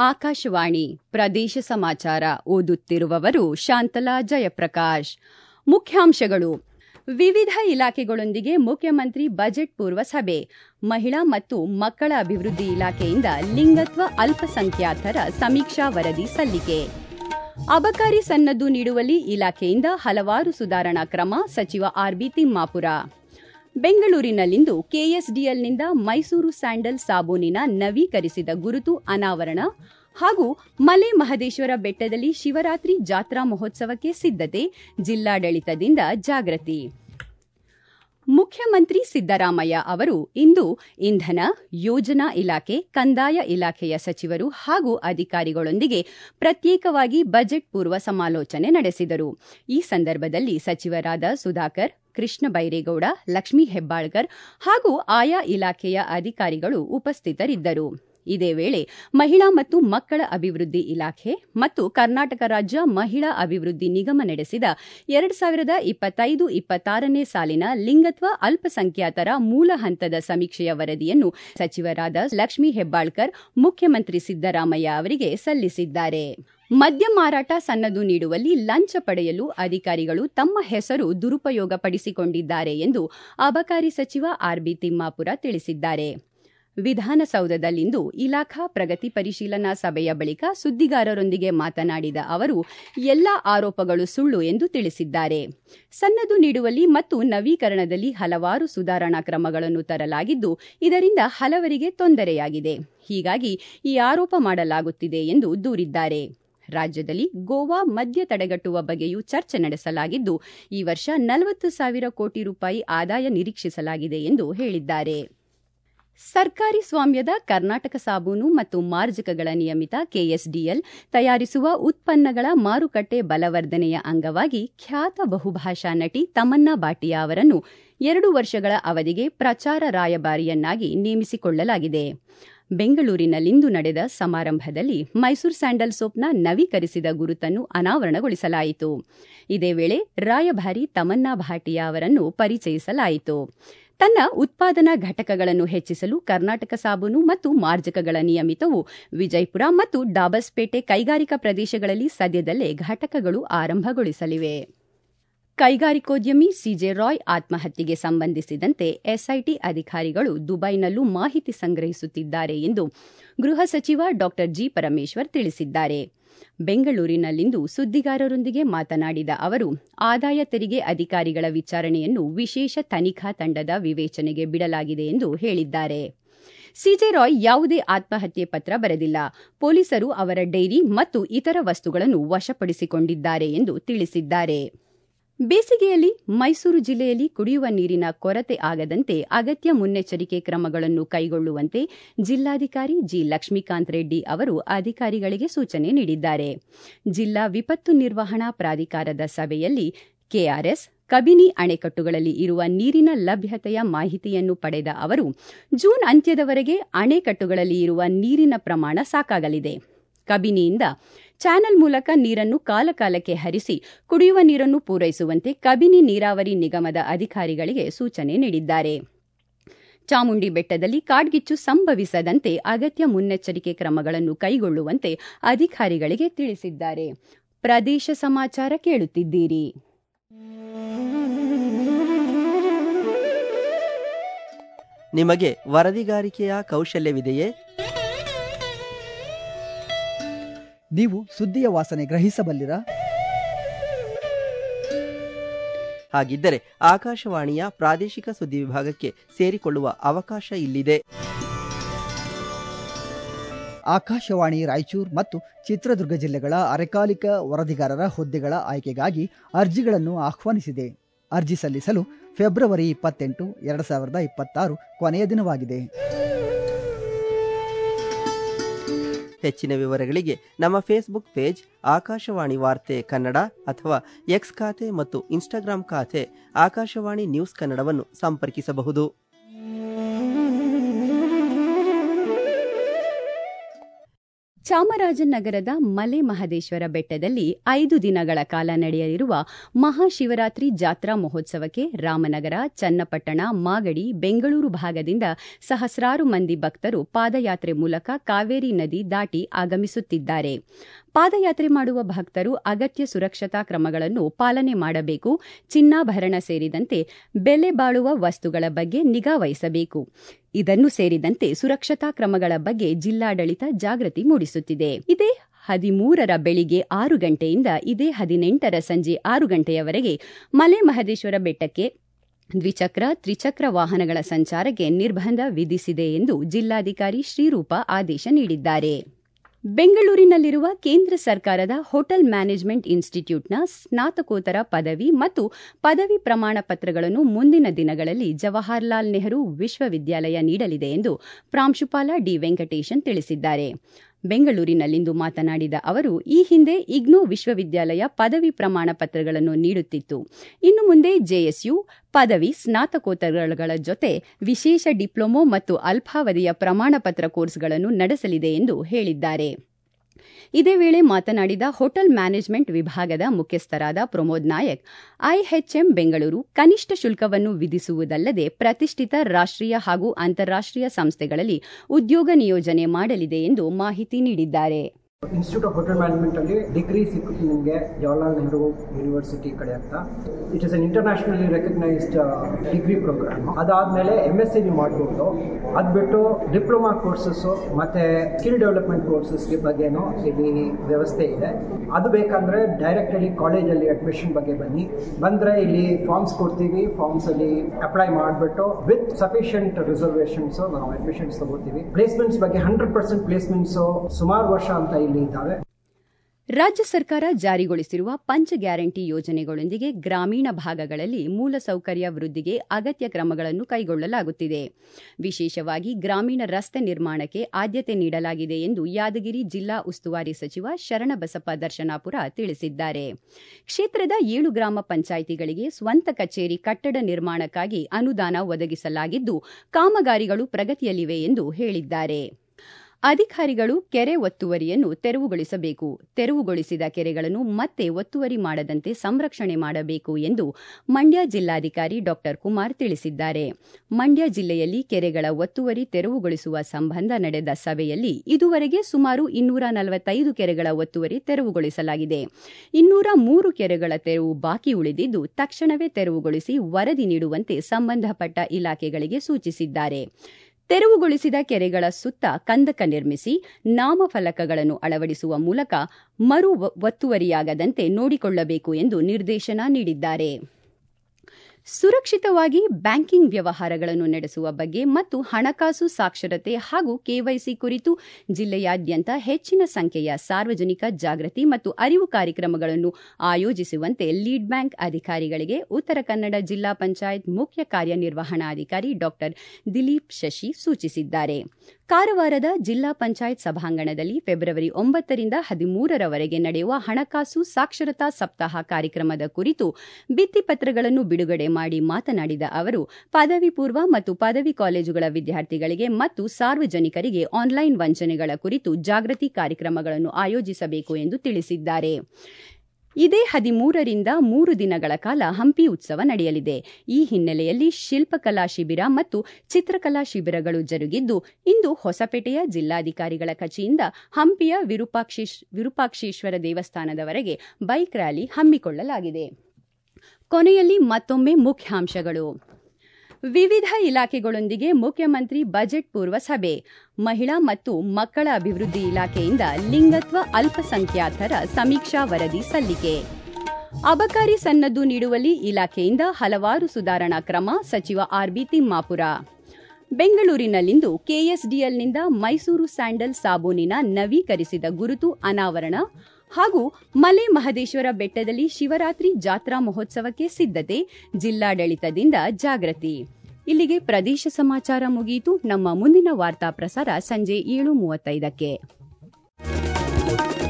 ಆಕಾಶವಾಣಿ ಪ್ರದೇಶ ಸಮಾಚಾರ ಓದುತ್ತಿರುವವರು ಶಾಂತಲಾ ಜಯಪ್ರಕಾಶ್ ಮುಖ್ಯಾಂಶಗಳು ವಿವಿಧ ಇಲಾಖೆಗಳೊಂದಿಗೆ ಮುಖ್ಯಮಂತ್ರಿ ಬಜೆಟ್ ಪೂರ್ವ ಸಭೆ ಮಹಿಳಾ ಮತ್ತು ಮಕ್ಕಳ ಅಭಿವೃದ್ಧಿ ಇಲಾಖೆಯಿಂದ ಲಿಂಗತ್ವ ಅಲ್ಪಸಂಖ್ಯಾತರ ಸಮೀಕ್ಷಾ ವರದಿ ಸಲ್ಲಿಕೆ ಅಬಕಾರಿ ಸನ್ನದ್ದು ನೀಡುವಲ್ಲಿ ಇಲಾಖೆಯಿಂದ ಹಲವಾರು ಸುಧಾರಣಾ ಕ್ರಮ ಸಚಿವ ಆರ್ಬಿ ತಿಮ್ಮಾಪುರ ಬೆಂಗಳೂರಿನಲ್ಲಿಂದು ಕೆಎಸ್ಡಿಎಲ್ನಿಂದ ಮೈಸೂರು ಸ್ಯಾಂಡಲ್ ಸಾಬೂನಿನ ನವೀಕರಿಸಿದ ಗುರುತು ಅನಾವರಣ ಹಾಗೂ ಮಲೆ ಮಹದೇಶ್ವರ ಬೆಟ್ಟದಲ್ಲಿ ಶಿವರಾತ್ರಿ ಜಾತ್ರಾ ಮಹೋತ್ಸವಕ್ಕೆ ಸಿದ್ಧತೆ ಜಿಲ್ಲಾಡಳಿತದಿಂದ ಜಾಗೃತಿ ಮುಖ್ಯಮಂತ್ರಿ ಸಿದ್ದರಾಮಯ್ಯ ಅವರು ಇಂದು ಇಂಧನ ಯೋಜನಾ ಇಲಾಖೆ ಕಂದಾಯ ಇಲಾಖೆಯ ಸಚಿವರು ಹಾಗೂ ಅಧಿಕಾರಿಗಳೊಂದಿಗೆ ಪ್ರತ್ಯೇಕವಾಗಿ ಬಜೆಟ್ ಪೂರ್ವ ಸಮಾಲೋಚನೆ ನಡೆಸಿದರು ಈ ಸಂದರ್ಭದಲ್ಲಿ ಸಚಿವರಾದ ಸುಧಾಕರ್ ಕೃಷ್ಣ ಬೈರೇಗೌಡ ಲಕ್ಷ್ಮೀ ಹೆಬ್ಬಾಳ್ಕರ್ ಹಾಗೂ ಆಯಾ ಇಲಾಖೆಯ ಅಧಿಕಾರಿಗಳು ಉಪಸ್ಥಿತರಿದ್ದರು ಇದೇ ವೇಳೆ ಮಹಿಳಾ ಮತ್ತು ಮಕ್ಕಳ ಅಭಿವೃದ್ಧಿ ಇಲಾಖೆ ಮತ್ತು ಕರ್ನಾಟಕ ರಾಜ್ಯ ಮಹಿಳಾ ಅಭಿವೃದ್ಧಿ ನಿಗಮ ನಡೆಸಿದ ಎರಡು ಸಾವಿರದ ಇಪ್ಪತ್ತೈದು ಇಪ್ಪತ್ತಾರನೇ ಸಾಲಿನ ಲಿಂಗತ್ವ ಅಲ್ಪಸಂಖ್ಯಾತರ ಮೂಲ ಹಂತದ ಸಮೀಕ್ಷೆಯ ವರದಿಯನ್ನು ಸಚಿವರಾದ ಲಕ್ಷ್ಮೀ ಹೆಬ್ಬಾಳ್ಕರ್ ಮುಖ್ಯಮಂತ್ರಿ ಸಿದ್ದರಾಮಯ್ಯ ಅವರಿಗೆ ಸಲ್ಲಿಸಿದ್ದಾರೆ ಮದ್ಯ ಮಾರಾಟ ಸನ್ನದು ನೀಡುವಲ್ಲಿ ಲಂಚ ಪಡೆಯಲು ಅಧಿಕಾರಿಗಳು ತಮ್ಮ ಹೆಸರು ದುರುಪಯೋಗಪಡಿಸಿಕೊಂಡಿದ್ದಾರೆ ಎಂದು ಅಬಕಾರಿ ಸಚಿವ ಆರ್ಬಿ ತಿಮ್ಮಾಪುರ ತಿಳಿಸಿದ್ದಾರೆ ವಿಧಾನಸೌಧದಲ್ಲಿಂದು ಇಲಾಖಾ ಪ್ರಗತಿ ಪರಿಶೀಲನಾ ಸಭೆಯ ಬಳಿಕ ಸುದ್ದಿಗಾರರೊಂದಿಗೆ ಮಾತನಾಡಿದ ಅವರು ಎಲ್ಲ ಆರೋಪಗಳು ಸುಳ್ಳು ಎಂದು ತಿಳಿಸಿದ್ದಾರೆ ಸನ್ನದು ನೀಡುವಲ್ಲಿ ಮತ್ತು ನವೀಕರಣದಲ್ಲಿ ಹಲವಾರು ಸುಧಾರಣಾ ಕ್ರಮಗಳನ್ನು ತರಲಾಗಿದ್ದು ಇದರಿಂದ ಹಲವರಿಗೆ ತೊಂದರೆಯಾಗಿದೆ ಹೀಗಾಗಿ ಈ ಆರೋಪ ಮಾಡಲಾಗುತ್ತಿದೆ ಎಂದು ದೂರಿದ್ದಾರೆ ರಾಜ್ಯದಲ್ಲಿ ಗೋವಾ ಮದ್ಯ ತಡೆಗಟ್ಟುವ ಬಗ್ಗೆಯೂ ಚರ್ಚೆ ನಡೆಸಲಾಗಿದ್ದು ಈ ವರ್ಷ ನಲವತ್ತು ಸಾವಿರ ಕೋಟಿ ರೂಪಾಯಿ ಆದಾಯ ನಿರೀಕ್ಷಿಸಲಾಗಿದೆ ಎಂದು ಹೇಳಿದ್ದಾರೆ ಸರ್ಕಾರಿ ಸ್ವಾಮ್ಯದ ಕರ್ನಾಟಕ ಸಾಬೂನು ಮತ್ತು ಮಾರ್ಜಕಗಳ ನಿಯಮಿತ ಕೆಎಸ್ಡಿಎಲ್ ತಯಾರಿಸುವ ಉತ್ಪನ್ನಗಳ ಮಾರುಕಟ್ಟೆ ಬಲವರ್ಧನೆಯ ಅಂಗವಾಗಿ ಖ್ಯಾತ ಬಹುಭಾಷಾ ನಟಿ ತಮನ್ನಾ ಬಾಟಿಯಾ ಅವರನ್ನು ಎರಡು ವರ್ಷಗಳ ಅವಧಿಗೆ ಪ್ರಚಾರ ರಾಯಭಾರಿಯನ್ನಾಗಿ ನೇಮಿಸಿಕೊಳ್ಳಲಾಗಿದೆ ಬೆಂಗಳೂರಿನಲ್ಲಿಂದು ನಡೆದ ಸಮಾರಂಭದಲ್ಲಿ ಮೈಸೂರು ಸ್ಯಾಂಡಲ್ ಸೋಪ್ನ ನವೀಕರಿಸಿದ ಗುರುತನ್ನು ಅನಾವರಣಗೊಳಿಸಲಾಯಿತು ಇದೇ ವೇಳೆ ರಾಯಭಾರಿ ತಮನ್ನಾ ಭಾಟಿಯಾ ಅವರನ್ನು ಪರಿಚಯಿಸಲಾಯಿತು ತನ್ನ ಉತ್ಪಾದನಾ ಘಟಕಗಳನ್ನು ಹೆಚ್ಚಿಸಲು ಕರ್ನಾಟಕ ಸಾಬೂನು ಮತ್ತು ಮಾರ್ಜಕಗಳ ನಿಯಮಿತವು ವಿಜಯಪುರ ಮತ್ತು ಡಾಬಸ್ಪೇಟೆ ಕೈಗಾರಿಕಾ ಪ್ರದೇಶಗಳಲ್ಲಿ ಸದ್ಯದಲ್ಲೇ ಘಟಕಗಳು ಆರಂಭಗೊಳಿಸಲಿವೆ ಕೈಗಾರಿಕೋದ್ಯಮಿ ಸಿಜೆ ರಾಯ್ ಆತ್ಮಹತ್ಯೆಗೆ ಸಂಬಂಧಿಸಿದಂತೆ ಎಸ್ಐಟಿ ಅಧಿಕಾರಿಗಳು ದುಬೈನಲ್ಲೂ ಮಾಹಿತಿ ಸಂಗ್ರಹಿಸುತ್ತಿದ್ದಾರೆ ಎಂದು ಗೃಹ ಸಚಿವ ಡಾ ಜಿ ಪರಮೇಶ್ವರ್ ತಿಳಿಸಿದ್ದಾರೆ ಬೆಂಗಳೂರಿನಲ್ಲಿಂದು ಸುದ್ದಿಗಾರರೊಂದಿಗೆ ಮಾತನಾಡಿದ ಅವರು ಆದಾಯ ತೆರಿಗೆ ಅಧಿಕಾರಿಗಳ ವಿಚಾರಣೆಯನ್ನು ವಿಶೇಷ ತನಿಖಾ ತಂಡದ ವಿವೇಚನೆಗೆ ಬಿಡಲಾಗಿದೆ ಎಂದು ಹೇಳಿದ್ದಾರೆ ಸಿಜೆ ರಾಯ್ ಯಾವುದೇ ಆತ್ಮಹತ್ಯೆ ಪತ್ರ ಬರೆದಿಲ್ಲ ಪೊಲೀಸರು ಅವರ ಡೈರಿ ಮತ್ತು ಇತರ ವಸ್ತುಗಳನ್ನು ವಶಪಡಿಸಿಕೊಂಡಿದ್ದಾರೆ ಎಂದು ತಿಳಿಸಿದ್ದಾರೆ ಬೇಸಿಗೆಯಲ್ಲಿ ಮೈಸೂರು ಜಿಲ್ಲೆಯಲ್ಲಿ ಕುಡಿಯುವ ನೀರಿನ ಕೊರತೆ ಆಗದಂತೆ ಅಗತ್ಯ ಮುನ್ನೆಚ್ಚರಿಕೆ ಕ್ರಮಗಳನ್ನು ಕೈಗೊಳ್ಳುವಂತೆ ಜಿಲ್ಲಾಧಿಕಾರಿ ಜಿ ಲಕ್ಷ್ಮೀಕಾಂತ್ ರೆಡ್ಡಿ ಅವರು ಅಧಿಕಾರಿಗಳಿಗೆ ಸೂಚನೆ ನೀಡಿದ್ದಾರೆ ಜಿಲ್ಲಾ ವಿಪತ್ತು ನಿರ್ವಹಣಾ ಪ್ರಾಧಿಕಾರದ ಸಭೆಯಲ್ಲಿ ಕೆಆರ್ಎಸ್ ಕಬಿನಿ ಅಣೆಕಟ್ಟುಗಳಲ್ಲಿ ಇರುವ ನೀರಿನ ಲಭ್ಯತೆಯ ಮಾಹಿತಿಯನ್ನು ಪಡೆದ ಅವರು ಜೂನ್ ಅಂತ್ಯದವರೆಗೆ ಅಣೆಕಟ್ಟುಗಳಲ್ಲಿ ಇರುವ ನೀರಿನ ಪ್ರಮಾಣ ಸಾಕಾಗಲಿದೆ ಕಬಿನಿಯಿಂದ ಚಾನೆಲ್ ಮೂಲಕ ನೀರನ್ನು ಕಾಲಕಾಲಕ್ಕೆ ಹರಿಸಿ ಕುಡಿಯುವ ನೀರನ್ನು ಪೂರೈಸುವಂತೆ ಕಬಿನಿ ನೀರಾವರಿ ನಿಗಮದ ಅಧಿಕಾರಿಗಳಿಗೆ ಸೂಚನೆ ನೀಡಿದ್ದಾರೆ ಚಾಮುಂಡಿ ಬೆಟ್ಟದಲ್ಲಿ ಕಾಡ್ಗಿಚ್ಚು ಸಂಭವಿಸದಂತೆ ಅಗತ್ಯ ಮುನ್ನೆಚ್ಚರಿಕೆ ಕ್ರಮಗಳನ್ನು ಕೈಗೊಳ್ಳುವಂತೆ ಅಧಿಕಾರಿಗಳಿಗೆ ತಿಳಿಸಿದ್ದಾರೆ ಪ್ರದೇಶ ಸಮಾಚಾರ ಕೇಳುತ್ತಿದ್ದೀರಿ ನಿಮಗೆ ವರದಿಗಾರಿಕೆಯ ಕೌಶಲ್ಯವಿದೆಯೇ ನೀವು ಸುದ್ದಿಯ ವಾಸನೆ ಗ್ರಹಿಸಬಲ್ಲಿರಾ ಹಾಗಿದ್ದರೆ ಆಕಾಶವಾಣಿಯ ಪ್ರಾದೇಶಿಕ ಸುದ್ದಿ ವಿಭಾಗಕ್ಕೆ ಸೇರಿಕೊಳ್ಳುವ ಅವಕಾಶ ಇಲ್ಲಿದೆ ಆಕಾಶವಾಣಿ ರಾಯಚೂರು ಮತ್ತು ಚಿತ್ರದುರ್ಗ ಜಿಲ್ಲೆಗಳ ಅರೆಕಾಲಿಕ ವರದಿಗಾರರ ಹುದ್ದೆಗಳ ಆಯ್ಕೆಗಾಗಿ ಅರ್ಜಿಗಳನ್ನು ಆಹ್ವಾನಿಸಿದೆ ಅರ್ಜಿ ಸಲ್ಲಿಸಲು ಫೆಬ್ರವರಿ ಇಪ್ಪತ್ತೆಂಟು ಎರಡು ಸಾವಿರದ ಇಪ್ಪತ್ತಾರು ಕೊನೆಯ ದಿನವಾಗಿದೆ ಹೆಚ್ಚಿನ ವಿವರಗಳಿಗೆ ನಮ್ಮ ಫೇಸ್ಬುಕ್ ಪೇಜ್ ಆಕಾಶವಾಣಿ ವಾರ್ತೆ ಕನ್ನಡ ಅಥವಾ ಎಕ್ಸ್ ಖಾತೆ ಮತ್ತು ಇನ್ಸ್ಟಾಗ್ರಾಂ ಖಾತೆ ಆಕಾಶವಾಣಿ ನ್ಯೂಸ್ ಕನ್ನಡವನ್ನು ಸಂಪರ್ಕಿಸಬಹುದು ಚಾಮರಾಜನಗರದ ಮಲೆ ಮಹದೇಶ್ವರ ಬೆಟ್ಟದಲ್ಲಿ ಐದು ದಿನಗಳ ಕಾಲ ನಡೆಯಲಿರುವ ಮಹಾಶಿವರಾತ್ರಿ ಜಾತ್ರಾ ಮಹೋತ್ಸವಕ್ಕೆ ರಾಮನಗರ ಚನ್ನಪಟ್ಟಣ ಮಾಗಡಿ ಬೆಂಗಳೂರು ಭಾಗದಿಂದ ಸಹಸ್ರಾರು ಮಂದಿ ಭಕ್ತರು ಪಾದಯಾತ್ರೆ ಮೂಲಕ ಕಾವೇರಿ ನದಿ ದಾಟಿ ಆಗಮಿಸುತ್ತಿದ್ದಾರೆ ಪಾದಯಾತ್ರೆ ಮಾಡುವ ಭಕ್ತರು ಅಗತ್ಯ ಸುರಕ್ಷತಾ ಕ್ರಮಗಳನ್ನು ಪಾಲನೆ ಮಾಡಬೇಕು ಚಿನ್ನಾಭರಣ ಸೇರಿದಂತೆ ಬೆಲೆ ಬಾಳುವ ವಸ್ತುಗಳ ಬಗ್ಗೆ ನಿಗಾ ವಹಿಸಬೇಕು ಇದನ್ನು ಸೇರಿದಂತೆ ಸುರಕ್ಷತಾ ಕ್ರಮಗಳ ಬಗ್ಗೆ ಜಿಲ್ಲಾಡಳಿತ ಜಾಗೃತಿ ಮೂಡಿಸುತ್ತಿದೆ ಇದೇ ಹದಿಮೂರರ ಬೆಳಿಗ್ಗೆ ಆರು ಗಂಟೆಯಿಂದ ಇದೇ ಹದಿನೆಂಟರ ಸಂಜೆ ಆರು ಗಂಟೆಯವರೆಗೆ ಮಲೆ ಮಹದೇಶ್ವರ ಬೆಟ್ಟಕ್ಕೆ ದ್ವಿಚಕ್ರ ತ್ರಿಚಕ್ರ ವಾಹನಗಳ ಸಂಚಾರಕ್ಕೆ ನಿರ್ಬಂಧ ವಿಧಿಸಿದೆ ಎಂದು ಜಿಲ್ಲಾಧಿಕಾರಿ ಶ್ರೀರೂಪ ಆದೇಶ ನೀಡಿದ್ದಾರೆ ಬೆಂಗಳೂರಿನಲ್ಲಿರುವ ಕೇಂದ್ರ ಸರ್ಕಾರದ ಹೋಟೆಲ್ ಮ್ಯಾನೇಜ್ಮೆಂಟ್ ಇನ್ಸ್ಟಿಟ್ಯೂಟ್ನ ಸ್ನಾತಕೋತ್ತರ ಪದವಿ ಮತ್ತು ಪದವಿ ಪ್ರಮಾಣ ಪತ್ರಗಳನ್ನು ಮುಂದಿನ ದಿನಗಳಲ್ಲಿ ಜವಾಹರ್ಲಾಲ್ ನೆಹರು ವಿಶ್ವವಿದ್ಯಾಲಯ ನೀಡಲಿದೆ ಎಂದು ಪ್ರಾಂಶುಪಾಲ ಡಿ ವೆಂಕಟೇಶನ್ ತಿಳಿಸಿದ್ದಾರೆ ಬೆಂಗಳೂರಿನಲ್ಲಿಂದು ಮಾತನಾಡಿದ ಅವರು ಈ ಹಿಂದೆ ಇಗ್ನೋ ವಿಶ್ವವಿದ್ಯಾಲಯ ಪದವಿ ಪ್ರಮಾಣ ಪತ್ರಗಳನ್ನು ನೀಡುತ್ತಿತ್ತು ಇನ್ನು ಮುಂದೆ ಜೆಎಸ್ಯು ಪದವಿ ಸ್ನಾತಕೋತ್ತರಗಳ ಜೊತೆ ವಿಶೇಷ ಡಿಪ್ಲೊಮೊ ಮತ್ತು ಅಲ್ಪಾವಧಿಯ ಪ್ರಮಾಣ ಪತ್ರ ಕೋರ್ಸ್ಗಳನ್ನು ನಡೆಸಲಿದೆ ಎಂದು ಹೇಳಿದ್ದಾರೆ ಇದೇ ವೇಳೆ ಮಾತನಾಡಿದ ಹೋಟೆಲ್ ಮ್ಯಾನೇಜ್ಮೆಂಟ್ ವಿಭಾಗದ ಮುಖ್ಯಸ್ಥರಾದ ಪ್ರಮೋದ್ ನಾಯಕ್ ಐಎಚ್ಎಂ ಬೆಂಗಳೂರು ಕನಿಷ್ಠ ಶುಲ್ಕವನ್ನು ವಿಧಿಸುವುದಲ್ಲದೆ ಪ್ರತಿಷ್ಠಿತ ರಾಷ್ಟ್ರೀಯ ಹಾಗೂ ಅಂತಾರಾಷ್ಟ್ರೀಯ ಸಂಸ್ಥೆಗಳಲ್ಲಿ ಉದ್ಯೋಗ ನಿಯೋಜನೆ ಮಾಡಲಿದೆ ಎಂದು ಮಾಹಿತಿ ನೀಡಿದ್ದಾರೆ ಇನ್ಸ್ಟಿಟ್ಯೂಟ್ ಆಫ್ ಹೋಟೆಲ್ ಮ್ಯಾನೇಜ್ಮೆಂಟ್ ಅಲ್ಲಿ ಡಿಗ್ರಿ ಸಿಕ್ಕಿತು ನಿಮಗೆ ಜವಾಹರ್ಲಾಲ್ ನೆಹರು ಯೂನಿವರ್ಸಿಟಿ ಕಡೆ ಅಂತ it is an internationally recognised degree programme ಅದಾದಮೇಲೆ ಎಮ್ ಎಸ್ ಸಿ ನೀವು ಮಾಡ್ಬೋದು ಅದು ಬಿಟ್ಟು ಡಿಪ್ಲೊಮಾ ಕೋರ್ಸಸ್ಸು ಮತ್ತು ಸ್ಕಿಲ್ ಡೆವಲಪ್ಮೆಂಟ್ ಕೋರ್ಸಸ್ಗೆ ಬಗ್ಗೆನೂ ಇಲ್ಲಿ ವ್ಯವಸ್ಥೆ ಇದೆ ಅದು ಬೇಕಂದರೆ ಡೈರೆಕ್ಟಾಗಿ ಕಾಲೇಜಲ್ಲಿ ಅಡ್ಮಿಷನ್ ಬಗ್ಗೆ ಬನ್ನಿ ಬಂದರೆ ಇಲ್ಲಿ ಫಾರ್ಮ್ಸ್ ಕೊಡ್ತೀವಿ ಫಾರ್ಮ್ಸಲ್ಲಿ ಅಪ್ಲೈ ಮಾಡಿಬಿಟ್ಟು ವಿತ್ ಸಫಿಷಿಯಂಟ್ ರಿಸರ್ವೇಷನ್ಸು ನಾವು ಅಡ್ಮಿಷನ್ಸ್ ತಗೋತೀವಿ ಪ್ಲೇಸ್ಮೆಂಟ್ಸ್ ಬಗ್ಗೆ ಹಂಡ್ರೆಡ್ ಪರ್ಸೆಂಟ್ ಪ್ಲೇಸ್ಮೆಂಟ್ಸು ಸುಮಾರು ವರ್ಷ ಅಂತ ಇಲ್ಲಿ ಇದ್ದಾವೆ ರಾಜ್ಯ ಸರ್ಕಾರ ಜಾರಿಗೊಳಿಸಿರುವ ಪಂಚ ಗ್ಯಾರಂಟಿ ಯೋಜನೆಗಳೊಂದಿಗೆ ಗ್ರಾಮೀಣ ಭಾಗಗಳಲ್ಲಿ ಮೂಲಸೌಕರ್ಯ ವೃದ್ಧಿಗೆ ಅಗತ್ಯ ಕ್ರಮಗಳನ್ನು ಕೈಗೊಳ್ಳಲಾಗುತ್ತಿದೆ ವಿಶೇಷವಾಗಿ ಗ್ರಾಮೀಣ ರಸ್ತೆ ನಿರ್ಮಾಣಕ್ಕೆ ಆದ್ಯತೆ ನೀಡಲಾಗಿದೆ ಎಂದು ಯಾದಗಿರಿ ಜಿಲ್ಲಾ ಉಸ್ತುವಾರಿ ಸಚಿವ ಶರಣಬಸಪ್ಪ ದರ್ಶನಾಪುರ ತಿಳಿಸಿದ್ದಾರೆ ಕ್ಷೇತ್ರದ ಏಳು ಗ್ರಾಮ ಪಂಚಾಯಿತಿಗಳಿಗೆ ಸ್ವಂತ ಕಚೇರಿ ಕಟ್ಟಡ ನಿರ್ಮಾಣಕ್ಕಾಗಿ ಅನುದಾನ ಒದಗಿಸಲಾಗಿದ್ದು ಕಾಮಗಾರಿಗಳು ಪ್ರಗತಿಯಲ್ಲಿವೆ ಎಂದು ಹೇಳಿದ್ದಾರೆ ಅಧಿಕಾರಿಗಳು ಕೆರೆ ಒತ್ತುವರಿಯನ್ನು ತೆರವುಗೊಳಿಸಬೇಕು ತೆರವುಗೊಳಿಸಿದ ಕೆರೆಗಳನ್ನು ಮತ್ತೆ ಒತ್ತುವರಿ ಮಾಡದಂತೆ ಸಂರಕ್ಷಣೆ ಮಾಡಬೇಕು ಎಂದು ಮಂಡ್ಯ ಜಿಲ್ಲಾಧಿಕಾರಿ ಡಾ ಕುಮಾರ್ ತಿಳಿಸಿದ್ದಾರೆ ಮಂಡ್ಯ ಜಿಲ್ಲೆಯಲ್ಲಿ ಕೆರೆಗಳ ಒತ್ತುವರಿ ತೆರವುಗೊಳಿಸುವ ಸಂಬಂಧ ನಡೆದ ಸಭೆಯಲ್ಲಿ ಇದುವರೆಗೆ ಸುಮಾರು ಇನ್ನೂರ ನಲವತ್ತೈದು ಕೆರೆಗಳ ಒತ್ತುವರಿ ತೆರವುಗೊಳಿಸಲಾಗಿದೆ ಇನ್ನೂರ ಮೂರು ಕೆರೆಗಳ ತೆರವು ಬಾಕಿ ಉಳಿದಿದ್ದು ತಕ್ಷಣವೇ ತೆರವುಗೊಳಿಸಿ ವರದಿ ನೀಡುವಂತೆ ಸಂಬಂಧಪಟ್ಟ ಇಲಾಖೆಗಳಿಗೆ ಸೂಚಿಸಿದ್ದಾರೆ ತೆರವುಗೊಳಿಸಿದ ಕೆರೆಗಳ ಸುತ್ತ ಕಂದಕ ನಿರ್ಮಿಸಿ ನಾಮಫಲಕಗಳನ್ನು ಅಳವಡಿಸುವ ಮೂಲಕ ಮರು ಒತ್ತುವರಿಯಾಗದಂತೆ ನೋಡಿಕೊಳ್ಳಬೇಕು ಎಂದು ನಿರ್ದೇಶನ ನೀಡಿದ್ದಾರೆ ಸುರಕ್ಷಿತವಾಗಿ ಬ್ಯಾಂಕಿಂಗ್ ವ್ಯವಹಾರಗಳನ್ನು ನಡೆಸುವ ಬಗ್ಗೆ ಮತ್ತು ಹಣಕಾಸು ಸಾಕ್ಷರತೆ ಹಾಗೂ ಕೆವೈಸಿ ಕುರಿತು ಜಿಲ್ಲೆಯಾದ್ಯಂತ ಹೆಚ್ಚಿನ ಸಂಖ್ಯೆಯ ಸಾರ್ವಜನಿಕ ಜಾಗೃತಿ ಮತ್ತು ಅರಿವು ಕಾರ್ಯಕ್ರಮಗಳನ್ನು ಆಯೋಜಿಸುವಂತೆ ಲೀಡ್ ಬ್ಯಾಂಕ್ ಅಧಿಕಾರಿಗಳಿಗೆ ಉತ್ತರ ಕನ್ನಡ ಜಿಲ್ಲಾ ಪಂಚಾಯತ್ ಮುಖ್ಯ ಕಾರ್ಯನಿರ್ವಹಣಾಧಿಕಾರಿ ಡಾ ದಿಲೀಪ್ ಶಶಿ ಸೂಚಿಸಿದ್ದಾರೆ ಕಾರವಾರದ ಜಿಲ್ಲಾ ಪಂಚಾಯತ್ ಸಭಾಂಗಣದಲ್ಲಿ ಫೆಬ್ರವರಿ ಒಂಬತ್ತರಿಂದ ಹದಿಮೂರರವರೆಗೆ ನಡೆಯುವ ಹಣಕಾಸು ಸಾಕ್ಷರತಾ ಸಪ್ತಾಹ ಕಾರ್ಯಕ್ರಮದ ಕುರಿತು ಭಿತ್ತಿಪತ್ರಗಳನ್ನು ಬಿಡುಗಡೆ ಮಾಡಿ ಮಾತನಾಡಿದ ಅವರು ಪದವಿ ಪೂರ್ವ ಮತ್ತು ಪದವಿ ಕಾಲೇಜುಗಳ ವಿದ್ಯಾರ್ಥಿಗಳಿಗೆ ಮತ್ತು ಸಾರ್ವಜನಿಕರಿಗೆ ಆನ್ಲೈನ್ ವಂಚನೆಗಳ ಕುರಿತು ಜಾಗೃತಿ ಕಾರ್ಯಕ್ರಮಗಳನ್ನು ಆಯೋಜಿಸಬೇಕು ಎಂದು ತಿಳಿಸಿದ್ದಾರೆ ಇದೇ ಹದಿಮೂರರಿಂದ ಮೂರು ದಿನಗಳ ಕಾಲ ಹಂಪಿ ಉತ್ಸವ ನಡೆಯಲಿದೆ ಈ ಹಿನ್ನೆಲೆಯಲ್ಲಿ ಶಿಲ್ಪಕಲಾ ಶಿಬಿರ ಮತ್ತು ಚಿತ್ರಕಲಾ ಶಿಬಿರಗಳು ಜರುಗಿದ್ದು ಇಂದು ಹೊಸಪೇಟೆಯ ಜಿಲ್ಲಾಧಿಕಾರಿಗಳ ಕಚೇರಿಯಿಂದ ಹಂಪಿಯ ವಿರೂಪಾಕ್ಷೇಶ್ವರ ದೇವಸ್ಥಾನದವರೆಗೆ ಬೈಕ್ ರ್ಯಾಲಿ ಹಮ್ಮಿಕೊಳ್ಳಲಾಗಿದೆ ಕೊನೆಯಲ್ಲಿ ಮತ್ತೊಮ್ಮೆ ಮುಖ್ಯಾಂಶಗಳು ವಿವಿಧ ಇಲಾಖೆಗಳೊಂದಿಗೆ ಮುಖ್ಯಮಂತ್ರಿ ಬಜೆಟ್ ಪೂರ್ವ ಸಭೆ ಮಹಿಳಾ ಮತ್ತು ಮಕ್ಕಳ ಅಭಿವೃದ್ಧಿ ಇಲಾಖೆಯಿಂದ ಲಿಂಗತ್ವ ಅಲ್ಪಸಂಖ್ಯಾತರ ಸಮೀಕ್ಷಾ ವರದಿ ಸಲ್ಲಿಕೆ ಅಬಕಾರಿ ಸನ್ನದ್ದು ನೀಡುವಲ್ಲಿ ಇಲಾಖೆಯಿಂದ ಹಲವಾರು ಸುಧಾರಣಾ ಕ್ರಮ ಸಚಿವ ಆರ್ಬಿ ತಿಮ್ಮಾಪುರ ಬೆಂಗಳೂರಿನಲ್ಲಿಂದು ಕೆಎಸ್ಡಿಎಲ್ನಿಂದ ಮೈಸೂರು ಸ್ಯಾಂಡಲ್ ಸಾಬೂನಿನ ನವೀಕರಿಸಿದ ಗುರುತು ಅನಾವರಣ ಹಾಗೂ ಮಲೆ ಮಹದೇಶ್ವರ ಬೆಟ್ಟದಲ್ಲಿ ಶಿವರಾತ್ರಿ ಜಾತ್ರಾ ಮಹೋತ್ಸವಕ್ಕೆ ಸಿದ್ಧತೆ ಜಿಲ್ಲಾಡಳಿತದಿಂದ ಜಾಗೃತಿ ಇಲ್ಲಿಗೆ ಪ್ರದೇಶ ಸಮಾಚಾರ ಮುಗಿಯಿತು ನಮ್ಮ ಮುಂದಿನ ವಾರ್ತಾ ಪ್ರಸಾರ ಸಂಜೆ ಏಳು ಮೂವತ್ತೈದಕ್ಕೆ